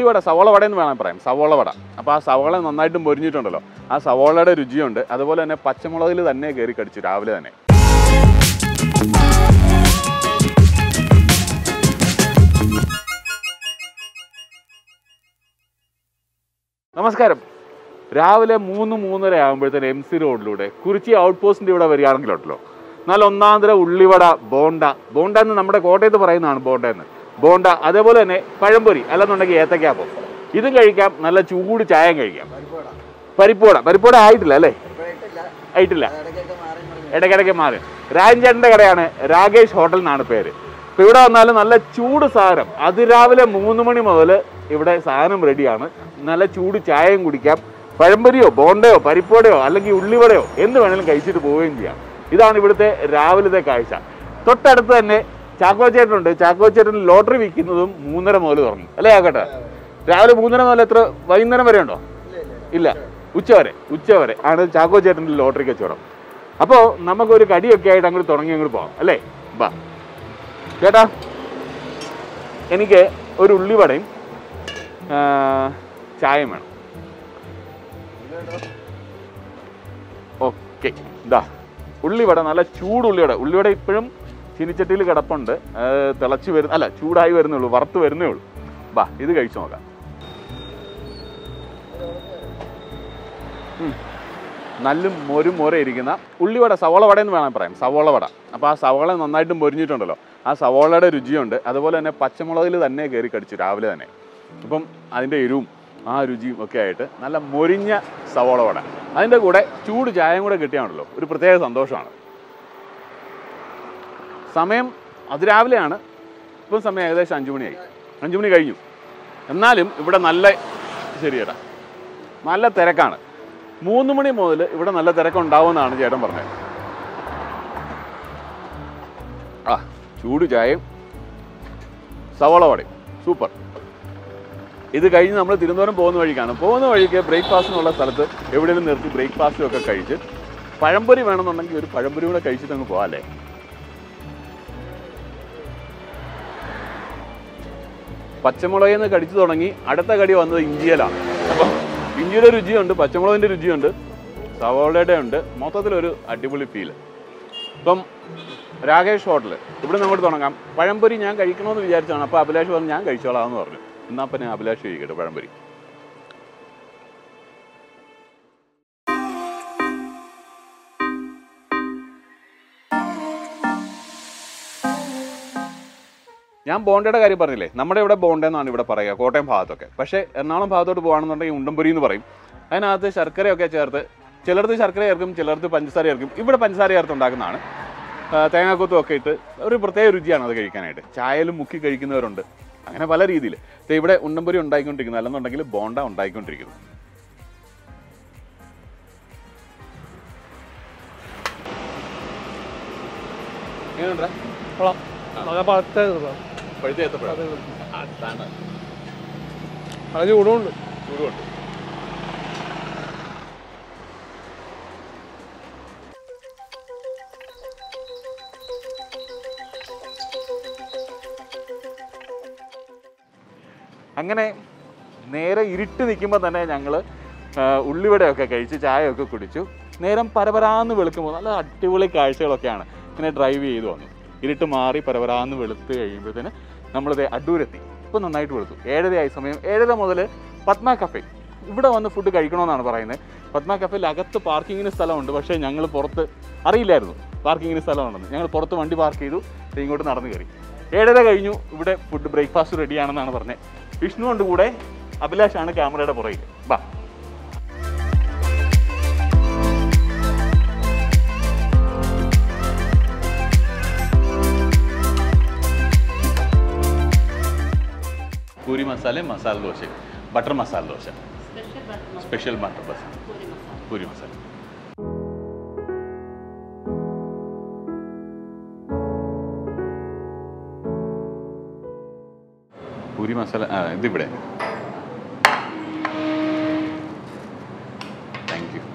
ഉള്ളിവട സവോള വട എന്ന് വേണം പറയാം സവോള വട അപ്പോൾ ആ സവോള നന്നായിട്ട് മൊരിഞ്ഞിട്ടുണ്ടല്ലോ ആ സവോളയുടെ രുചിയുണ്ട് അതുപോലെ തന്നെ പച്ചമുളകിൽ തന്നെ കയറി കടിച്ചു രാവിലെ തന്നെ നമസ്കാരം രാവിലെ മൂന്ന് മൂന്നര ആകുമ്പോഴത്തേന് എം സി റോഡിലൂടെ കുറിച്ചി ഔട്ട് പോസ്റ്റിൻ്റെ ഇവിടെ വരികയാണെങ്കിലുണ്ടല്ലോ നല്ല ഒന്നാന്തര ഉള്ളിവട ബോണ്ട ബോണ്ട എന്ന് നമ്മുടെ കോട്ടയത്ത് പറയുന്നതാണ് ബോണ്ട എന്ന് ബോണ്ട അതേപോലെ തന്നെ പഴംപൊരി അല്ലെന്നുണ്ടെങ്കിൽ ഏത്തക്കാപ്പം ഇതും കഴിക്കാം നല്ല ചൂട് ചായം കഴിക്കാം പരിപ്പോട പരിപ്പോട ആയിട്ടില്ല അല്ലേ ആയിട്ടില്ല ഇടയ്ക്കിടയ്ക്ക് മാറി രാജൻചേട്ടൻ്റെ കടയാണ് രാകേഷ് ഹോട്ടൽ എന്നാണ് പേര് ഇപ്പൊ ഇവിടെ വന്നാൽ നല്ല ചൂട് സാധനം അതിരാവിലെ മൂന്ന് മണി മുതൽ ഇവിടെ സാധനം റെഡിയാണ് നല്ല ചൂട് ചായയും കുടിക്കാം പഴംപൊരിയോ ബോണ്ടയോ പരിപ്പോടയോ അല്ലെങ്കിൽ ഉള്ളിവടയോ എന്ത് വേണേലും കഴിച്ചിട്ട് പോവുകയും ചെയ്യാം ഇതാണ് ഇവിടുത്തെ രാവിലത്തെ കാഴ്ച തൊട്ടടുത്ത് തന്നെ ചാക്കോ ചേട്ടനുണ്ട് ചാക്കോ ചേട്ടൻ ലോട്ടറി വിൽക്കുന്നതും മൂന്നര മുതൽ തുടങ്ങി അല്ലേ ആക്കട്ടെ രാവിലെ മൂന്നര മുതൽ എത്ര വൈകുന്നേരം വരെ ഉണ്ടോ ഇല്ല ഉച്ച വരെ ഉച്ച വരെ ആണ് ചാക്കോ ചേട്ടൻ്റെ ലോട്ടറി കച്ചവടം അപ്പോൾ നമുക്കൊരു കടിയൊക്കെ ആയിട്ട് അങ്ങോട്ട് തുടങ്ങി അങ്ങോട്ട് പോകാം അല്ലേ ബാ ചേട്ടാ എനിക്ക് ഒരു ഉള്ളിവടയും ആ, ചായയും വേണം ഓക്കെ ഇതാ ഉള്ളിവട നല്ല ചൂട് ഉള്ളിവട ഉള്ളിവട ഇപ്പോഴും ചീനിച്ചട്ടിയിൽ കിടപ്പുണ്ട് ആ, തിളച്ച് വരുന്ന അല്ല ചൂടായി വരുന്നേ ഉള്ളൂ വറുത്ത് വരുന്നേ ഉള്ളൂ ബാ ഇത് കഴിച്ചു നോക്കാം ഉം. നല്ല മൊരു മൊര ഇരിക്കുന്ന ഉള്ളിവട സവോള വട എന്ന് വേണം പറയാം സവോള വട അപ്പോൾ ആ സവോള നന്നായിട്ട് മൊരിഞ്ഞിട്ടുണ്ടല്ലോ ആ സവോളയുടെ രുചിയുണ്ട് അതുപോലെ തന്നെ പച്ചമുളകിൽ തന്നെ കയറി കടിച്ചു രാവിലെ തന്നെ അപ്പം അതിൻ്റെ എരിവും ആ രുചിയും ഒക്കെ ആയിട്ട് നല്ല മൊരിഞ്ഞ സവോള വട അതിൻ്റെ കൂടെ ചൂട് ചായയും കൂടെ കിട്ടിയാണല്ലോ ഒരു പ്രത്യേക സന്തോഷമാണ് സമയം അതിരാവിലെയാണ് ഇപ്പം സമയം ഏകദേശം അഞ്ചു മണിയായി അഞ്ചു മണി കഴിഞ്ഞു എന്നാലും ഇവിടെ നല്ല ശരിയേട്ടാ നല്ല തിരക്കാണ് മൂന്ന് മണി മുതൽ ഇവിടെ നല്ല തിരക്കുണ്ടാവുമെന്നാണ് ചേട്ടൻ പറഞ്ഞത് ആ ചൂട് ചായയും സവോള വടയും സൂപ്പർ ഇത് കഴിഞ്ഞ് നമ്മൾ തിരുവനന്തപുരം പോകുന്ന വഴിക്കാണ് പോകുന്ന വഴിക്ക് ബ്രേക്ക്ഫാസ്റ്റിനുള്ള സ്ഥലത്ത് എവിടെയെങ്കിലും നിർത്തി ബ്രേക്ക്ഫാസ്റ്റും ഒക്കെ കഴിച്ച് പഴംപൊരി വേണമെന്നുണ്ടെങ്കിൽ ഒരു പഴംപൊരി കൂടെ കഴിച്ചിട്ട് അങ്ങ് പോകാം അല്ലേ പച്ചമുളകിൽ നിന്ന് കടിച്ചു തുടങ്ങി അടുത്ത കടി വന്നത് ഇഞ്ചിയിലാണ് അപ്പം ഇഞ്ചിയുടെ രുചിയുണ്ട് പച്ചമുളകിൻ്റെ രുചിയുണ്ട് സവോളയുടെ ഉണ്ട് മൊത്തത്തിലൊരു അടിപൊളി ഫീല് ഇപ്പം രാകേഷ് ഹോട്ടൽ ഇവിടെ അങ്ങോട്ട് തുടങ്ങാം പഴംപൊരി ഞാൻ കഴിക്കണമെന്ന് വിചാരിച്ചാണ് അപ്പോൾ അഭിലാഷ് പറഞ്ഞു ഞാൻ കഴിച്ചോളാം എന്ന് പറഞ്ഞു എന്നാൽ അപ്പം ഞാൻ അഭിലാഷ് കഴിക്കട്ടെ പഴംപൊരി ഞാൻ ബോണ്ടയുടെ കാര്യം പറഞ്ഞില്ലേ നമ്മുടെ ഇവിടെ ബോണ്ട എന്നാണ് ഇവിടെ പറയുക കോട്ടയം ഭാഗത്തൊക്കെ പക്ഷേ എറണാകുളം ഭാഗത്തോട്ട് പോകുകയാണെന്നുണ്ടെങ്കിൽ ഉണ്ടംപൊരി എന്ന് പറയും അതിനകത്ത് ശർക്കരയൊക്കെ ചേർത്ത് ചിലർക്ക് ശർക്കര ചേർക്കും ചിലർക്ക് പഞ്ചസാര ചേർക്കും ഇവിടെ പഞ്ചസാര ചേർത്ത് ഉണ്ടാക്കുന്നതാണ് ആ, തേങ്ങാക്കൊത്തും ഒക്കെ ഇട്ട് ഒരു പ്രത്യേക രുചിയാണ് അത് കഴിക്കാനായിട്ട് ചായയിലും മുക്കി കഴിക്കുന്നവരുണ്ട് അങ്ങനെ പല രീതിയിൽ ഇവിടെ ഉണ്ടംപൊരി ഉണ്ടായിക്കൊണ്ടിരിക്കുന്നു അല്ലെന്നുണ്ടെങ്കിൽ ബോണ്ട ഉണ്ടായിക്കൊണ്ടിരിക്കുന്നു എങ്ങനെയുണ്ടാ കൊള്ളാം നല്ല പഴുത്ത പഴുത്ത ഏത്തപ്പഴം അതാണ് അത് ചൂടുണ്ട് ചൂടുണ്ട് അങ്ങനെ നേരെ ഇരുട്ട് നിൽക്കുമ്പോൾ തന്നെ ഞങ്ങൾ ഉള്ളിവടയൊക്കെ കഴിച്ച് ചായയൊക്കെ കുടിച്ചു നേരം പരപരാന്ന് വെളുക്കുമ്പോൾ നല്ല അടിപൊളി കാഴ്ചകളൊക്കെയാണ് ഇങ്ങനെ ഡ്രൈവ് ചെയ്തു വന്നു ഇരുട്ട് മാറി പരപരാന്ന് വെളുത്ത് കഴിയുമ്പോഴത്തേന് നമ്മളിത് അടൂരെത്തി ഇപ്പോൾ നന്നായിട്ട് വെളുത്തു ഏഴരയായി സമയം ഏഴര മുതൽ പത്മ കഫേ ഇവിടെ വന്ന് ഫുഡ് കഴിക്കണമെന്നാണ് പറയുന്നത് പത്മ കഫേയിൽ അകത്ത് പാർക്കിങ്ങിന് സ്ഥലമുണ്ട് പക്ഷേ ഞങ്ങൾ പുറത്ത് അറിയില്ലായിരുന്നു പാർക്കിങ്ങിന് സ്ഥലമുണ്ടെന്ന് ഞങ്ങൾ പുറത്ത് വണ്ടി പാർക്ക് ചെയ്തു ദേ ഇങ്ങോട്ട് നടന്നു കയറി ഏഴര കഴിഞ്ഞു ഇവിടെ ഫുഡ് ബ്രേക്ക്ഫാസ്റ്റ് റെഡിയാണെന്നാണ് പറഞ്ഞത് വിഷ്ണു ഉണ്ട് കൂടെ അഭിലാഷാണ് ക്യാമറയുടെ പുറകിൽ ബാ puri masala masala dosa butter masala dosa special butter dosa puri masala puri masala ആ ഇതിവിടെ താങ്ക് യു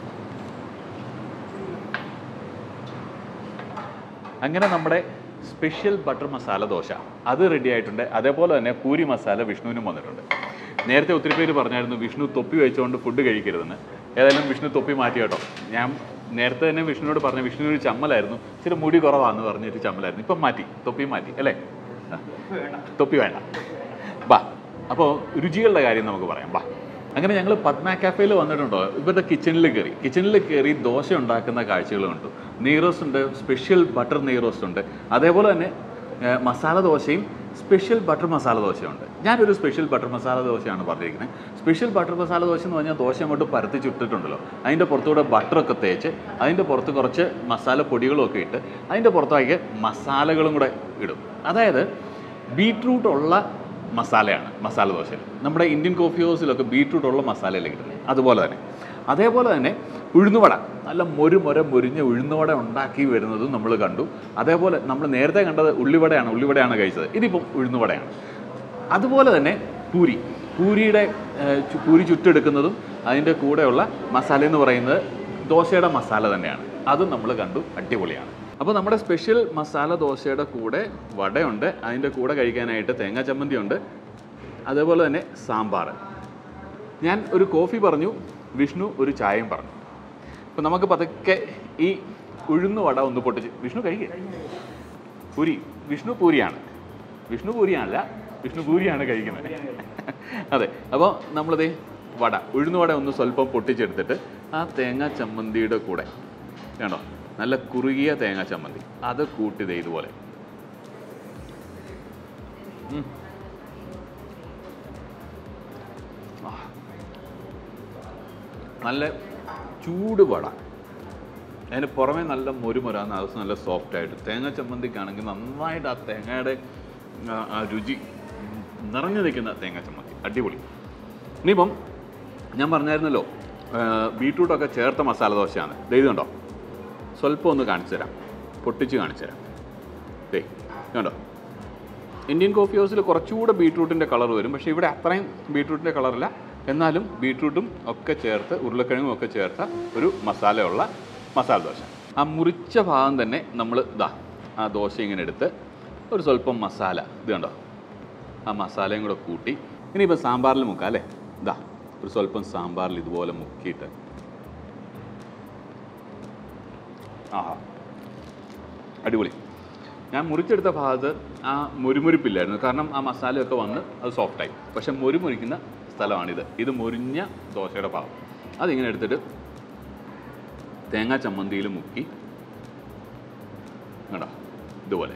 അങ്ങനെ നമ്മുടെ സ്പെഷ്യൽ ബട്ടർ മസാല ദോശ അത് റെഡി ആയിട്ടുണ്ട് അതേപോലെ തന്നെ പൂരി മസാല വിഷ്ണുവിനും വന്നിട്ടുണ്ട് നേരത്തെ ഒത്തിരി പേര് പറഞ്ഞായിരുന്നു വിഷ്ണു തൊപ്പി വെച്ചുകൊണ്ട് ഫുഡ് കഴിക്കരുതെന്ന് ഏതായാലും വിഷ്ണു തൊപ്പി മാറ്റി കേട്ടോ ഞാൻ നേരത്തെ തന്നെ വിഷ്ണുവിനോട് പറഞ്ഞു വിഷ്ണു ഒരു ചമ്മലായിരുന്നു ഇച്ചിരി മുടി കുറവാന്ന് പറഞ്ഞിട്ട് ചമ്മലായിരുന്നു ഇപ്പം മാറ്റി തൊപ്പി മാറ്റി അല്ലേ ആ. തൊപ്പി വേണ്ട ബാ അപ്പോൾ രുചികളുടെ കാര്യം നമുക്ക് പറയാം ബാ അങ്ങനെ ഞങ്ങൾ പത്മ കാഫേയിൽ വന്നിട്ടുണ്ടോ ഇവരുടെ കിച്ചണിൽ കയറി കിച്ചണിൽ കയറി ദോശ ഉണ്ടാക്കുന്ന കാഴ്ചകൾ കണ്ടു നെയ്റോസ്റ്റ് ഉണ്ട് സ്പെഷ്യൽ ബട്ടർ നെയ്റോസ്റ്റ് ഉണ്ട് അതേപോലെ തന്നെ ഏഹ്, മസാല ദോശയും സ്പെഷ്യൽ ബട്ടർ മസാല ദോശയുണ്ട് ഞാനൊരു സ്പെഷ്യൽ ബട്ടർ മസാല ദോശയാണ് പറഞ്ഞിരിക്കുന്നത് സ്പെഷ്യൽ ബട്ടർ മസാല ദോശ എന്ന് പറഞ്ഞാൽ ദോശ അങ്ങോട്ട് പരത്തി ചുട്ടിട്ടുണ്ടല്ലോ അതിൻ്റെ പുറത്തൂടെ ബട്ടറൊക്കെ തേച്ച് അതിൻ്റെ പുറത്ത് കുറച്ച് മസാല പൊടികളും ഒക്കെ ഇട്ട് അതിൻ്റെ പുറത്തേക്ക് മസാലകളും കൂടെ ഇടും അതായത് ബീട്രൂട്ട് ഉള്ള മസാലയാണ് മസാല ദോശയിൽ നമ്മുടെ ഇന്ത്യൻ കോഫി ഹൗസിലൊക്കെ ബീട്രൂട്ട് ഉള്ള മസാലയല്ലേ കിട്ടുന്നത് അതുപോലെ തന്നെ അതേപോലെ തന്നെ ഉഴുന്നുവട നല്ല മൊരു മൊര മുരിഞ്ഞ ഉഴുന്നുവട ഉണ്ടാക്കി വരുന്നതും നമ്മൾ കണ്ടു അതേപോലെ നമ്മൾ നേരത്തെ കണ്ടത് ഉള്ളിവടയാണ് ഉള്ളിവടയാണ് കഴിച്ചത് ഇതിപ്പം ഉഴുന്നുവടയാണ് അതുപോലെ തന്നെ പൂരി പൂരിയുടെ ഏഹ്, ചു- പൂരി ചുറ്റെടുക്കുന്നതും അതിൻ്റെ കൂടെയുള്ള മസാല എന്ന് പറയുന്നത് ദോശയുടെ മസാല തന്നെയാണ് അതും നമ്മൾ കണ്ടു അടിപൊളിയാണ് അപ്പോൾ നമ്മുടെ സ്പെഷ്യൽ മസാല ദോശയുടെ കൂടെ വടയുണ്ട് അതിൻ്റെ കൂടെ കഴിക്കാനായിട്ട് തേങ്ങാ ചമ്മന്തി ഉണ്ട് അതേപോലെ തന്നെ സാമ്പാർ ഞാൻ ഒരു കോഫി പറഞ്ഞു വിഷ്ണു ഒരു ചായയും പറഞ്ഞു അപ്പോൾ നമുക്ക് പതുക്കെ ഈ ഉഴുന്ന് വട ഒന്ന് പൊട്ടിച്ച് വിഷ്ണു കഴിക്കുക പൂരി വിഷ്ണു പൂരിയാണ് വിഷ്ണു പൂരിയാണല്ല വിഷ്ണു പൂരിയാണ് കഴിക്കുന്നത് അതെ അപ്പോൾ നമ്മളിത് വട ഉഴുന്ന് വട ഒന്ന് സ്വല്പം പൊട്ടിച്ചെടുത്തിട്ട് ആ തേങ്ങാ ചമ്മന്തിയുടെ കൂടെ കണ്ടോ നല്ല കുറുകിയ തേങ്ങാ ചമ്മന്തി അത് കൂട്ടിയത് ഇതുപോലെ ഉം. ആ. നല്ല ചൂട് വട അതിന് പുറമെ നല്ല മുരുമുരാന്ന് അകത്ത് നല്ല സോഫ്റ്റ് ആയിട്ട് തേങ്ങ ചമ്മന്തിക്കാണെങ്കിൽ നന്നായിട്ട് ആ തേങ്ങയുടെ ആ, ആ രുചി നിറഞ്ഞു നിൽക്കുന്ന തേങ്ങ ചമ്മന്തി അടിപൊളി ഇനിയിപ്പം ഞാൻ പറഞ്ഞായിരുന്നല്ലോ ആ, ബീട്രൂട്ടൊക്കെ ചേർത്ത മസാല ദോശയാണ് ദേ ഇത് കണ്ടോ സ്വല്പം ഒന്ന് കാണിച്ചു തരാം പൊട്ടിച്ച് കാണിച്ചു തരാം ദേ കണ്ടോ ഇന്ത്യൻ കോഫി ഹൗസിൽ കുറച്ചുകൂടെ ബീട്രൂട്ടിൻ്റെ കളർ വരും പക്ഷേ ഇവിടെ അത്രയും ബീട്രൂട്ടിൻ്റെ കളറില്ല എന്നാലും ബീട്രൂട്ടും ഒക്കെ ചേർത്ത് ഉരുളക്കിഴങ്ങും ഒക്കെ ചേർത്ത ഒരു മസാലയുള്ള മസാല ദോശ ആ മുറിച്ച ഭാഗം തന്നെ നമ്മൾ ഇതാ ആ ദോശ ഇങ്ങനെ എടുത്ത് ഒരു സ്വല്പം മസാല ഇത് കണ്ടോ ആ മസാലയും കൂടെ കൂട്ടി ഇനിയിപ്പോൾ സാമ്പാറിൽ മുക്കാം അല്ലേ ഇതാ ഒരു സ്വല്പം സാമ്പാറിൽ ഇതുപോലെ മുക്കിയിട്ട് ആഹാ അടിപൊളി ഞാൻ മുറിച്ചെടുത്ത ഭാഗത്ത് ആ മുരുമുരിപ്പില്ലായിരുന്നു കാരണം ആ മസാലയൊക്കെ വന്ന് അത് സോഫ്റ്റായി പക്ഷെ മുരുമുരിക്കുന്ന സ്ഥലമാണിത് ഇത് മുരിഞ്ഞ ദോശയുടെ ഭാഗം അതിങ്ങനെ എടുത്തിട്ട് തേങ്ങാ ചമ്മന്തിയിൽ മുക്കി കണ്ടോ ഇതുപോലെ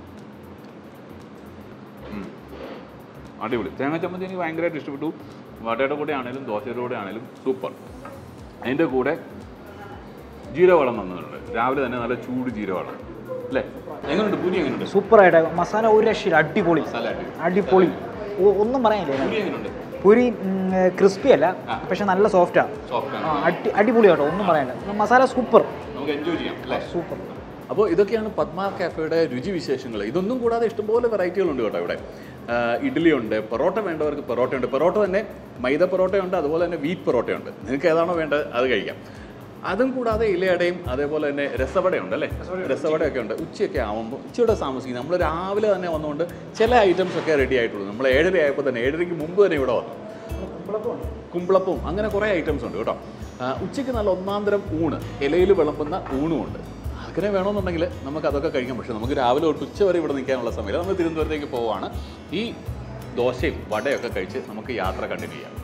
ഉം. അടിപൊളി തേങ്ങാ ചമ്മന്തി എനിക്ക് ഭയങ്കരമായിട്ട് ഇഷ്ടപ്പെട്ടു വടയുടെ കൂടെ ആണെങ്കിലും ദോശയുടെ കൂടെ ആണെങ്കിലും സൂപ്പർ അതിൻ്റെ കൂടെ ജീരവളം തന്നിട്ടുണ്ട് രാവിലെ തന്നെ നല്ല ചൂട് ജീരവളം അല്ലേ എങ്ങനെയുണ്ട് പൂരി എങ്ങനെയുണ്ട് സൂപ്പറായിട്ട് മസാല ഒരു രക്ഷയില്ല അടിപൊളി മസാല അടിപൊളി. അടിപൊളി ഒ- ഒന്നും പറയാനില്ല പൂരി എങ്ങനെയുണ്ട് പുരി ക്രിസ്പി അല്ല ആ. പക്ഷെ നല്ല സോഫ്റ്റാ സോഫ്റ്റ് ആ ആണ് അടി അടിപൊളി കേട്ടോ ഒന്നും പറയാനില്ല മസാല സൂപ്പർ നമുക്ക് എൻജോയ് ചെയ്യാം അല്ലേ സൂപ്പർ അപ്പോൾ ഇതൊക്കെയാണ് പത്മ കാഫയുടെ രുചി വിശേഷങ്ങൾ ഇതൊന്നും കൂടാതെ ഇഷ്ടംപോലെ വെറൈറ്റികളുണ്ട് കേട്ടോ ഇവിടെ ആ, ഇഡ്ഡലിയുണ്ട് പൊറോട്ട വേണ്ടവർക്ക് പൊറോട്ടയുണ്ട് പൊറോട്ട തന്നെ മൈദ പൊറോട്ടയുണ്ട് അതുപോലെ തന്നെ വീറ്റ് പൊറോട്ടയുണ്ട് നിങ്ങൾക്ക് ഏതാണോ വേണ്ടത് അത് കഴിക്കാം അതും കൂടാതെ ഇലയടയും അതേപോലെ തന്നെ രസവടയുണ്ട് അല്ലേ രസവടയൊക്കെ ഉണ്ട് ഉച്ചയൊക്കെ ആകുമ്പോൾ ഉച്ചയുടെ താമസിക്കും നമ്മൾ രാവിലെ തന്നെ വന്നുകൊണ്ട് ചില ഐറ്റംസ് ഒക്കെ റെഡി ആയിട്ടുള്ളൂ നമ്മൾ ഏഴര ആയപ്പോൾ തന്നെ ഏഴരയ്ക്ക് മുമ്പ് തന്നെ ഇവിടെ വന്നു കുമ്പളപ്പവും അങ്ങനെ കുറേ ഐറ്റംസ് ഉണ്ട് കേട്ടോ ആ, ഉച്ചയ്ക്ക് നല്ല ഒന്നാം തരം ഊണ് ഇലയിൽ വിളമ്പുന്ന ഊണുമുണ്ട് അങ്ങനെ വേണമെന്നുണ്ടെങ്കിൽ നമുക്ക് അതൊക്കെ കഴിക്കാം പക്ഷേ നമുക്ക് രാവിലെ തൊട്ട് ഉച്ച വരെ ഇവിടെ നിൽക്കാനുള്ള സമയമില്ല നമ്മൾ തിരുവനന്തപുരത്തേക്ക് പോവുകയാണ് ഈ ദോശയും വടയൊക്കെ കഴിച്ച് നമുക്ക് യാത്ര കണ്ടിന്യൂ ചെയ്യാം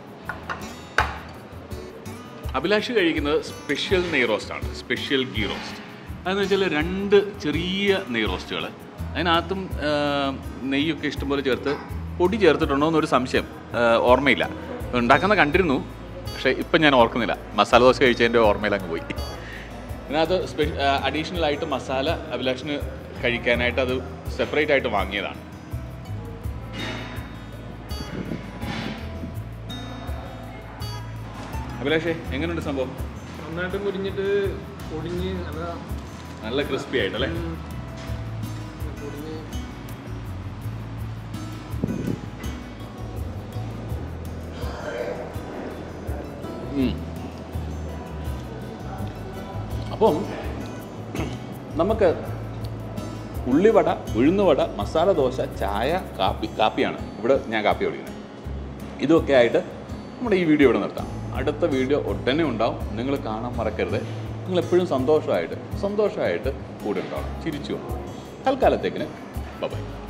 അഭിലാഷ് കഴിക്കുന്നത് സ്പെഷ്യൽ നെയ് റോസ്റ്റ് ആണ് സ്പെഷ്യൽ ഗീ റോസ്റ്റ് അതെന്ന് വെച്ചാൽ രണ്ട് ചെറിയ നെയ് റോസ്റ്റുകൾ അതിനകത്തും ആ, നെയ്യൊക്കെ ഇഷ്ടംപോലെ ചേർത്ത് പൊടി ചേർത്തിട്ടുണ്ടോ എന്നൊരു സംശയം ആ, ഓർമ്മയില്ല ഉണ്ടാക്കുന്ന കണ്ടിരുന്നു പക്ഷേ ഇപ്പം ഞാൻ ഓർക്കുന്നില്ല മസാല ദോശ കഴിച്ചതിൻ്റെ ഓർമ്മയിൽ അങ്ങ് പോയി ഇതിനകത്ത് സ്പെ അഡീഷണൽ ആയിട്ട് മസാല അഭിലാഷിന് കഴിക്കാനായിട്ട് അത് സെപ്പറേറ്റ് ആയിട്ട് വാങ്ങിയതാണ് അഭിലാഷേ എങ്ങനെയുണ്ട് സംഭവം നന്നായിട്ട് മുരിഞ്ഞിട്ട് പൊടിഞ്ഞ് നല്ല നല്ല ക്രിസ്പി ആയിട്ടല്ലേ ഉം, പൊടിഞ്ഞ് ഉം. അപ്പം നമുക്ക് ഉള്ളിവട ഉഴുന്നുവട മസാല ദോശ ചായ കാപ്പി കാപ്പിയാണ് ഇവിടെ ഞാൻ കാപ്പി കുടിക്കുന്നത് ഇതൊക്കെ ആയിട്ട് നമ്മുടെ ഈ വീഡിയോ ഇവിടെ നിർത്താം അടുത്ത വീഡിയോ ഒട്ടനെ ഉണ്ടാവും നിങ്ങൾ കാണാൻ മറക്കരുത് നിങ്ങൾ എപ്പോഴും സന്തോഷമായിട്ട് സന്തോഷമായിട്ട് കൂടെ ഉണ്ടാവണം ചിരിച്ചു തൽക്കാലത്തേക്കിന് ബൈ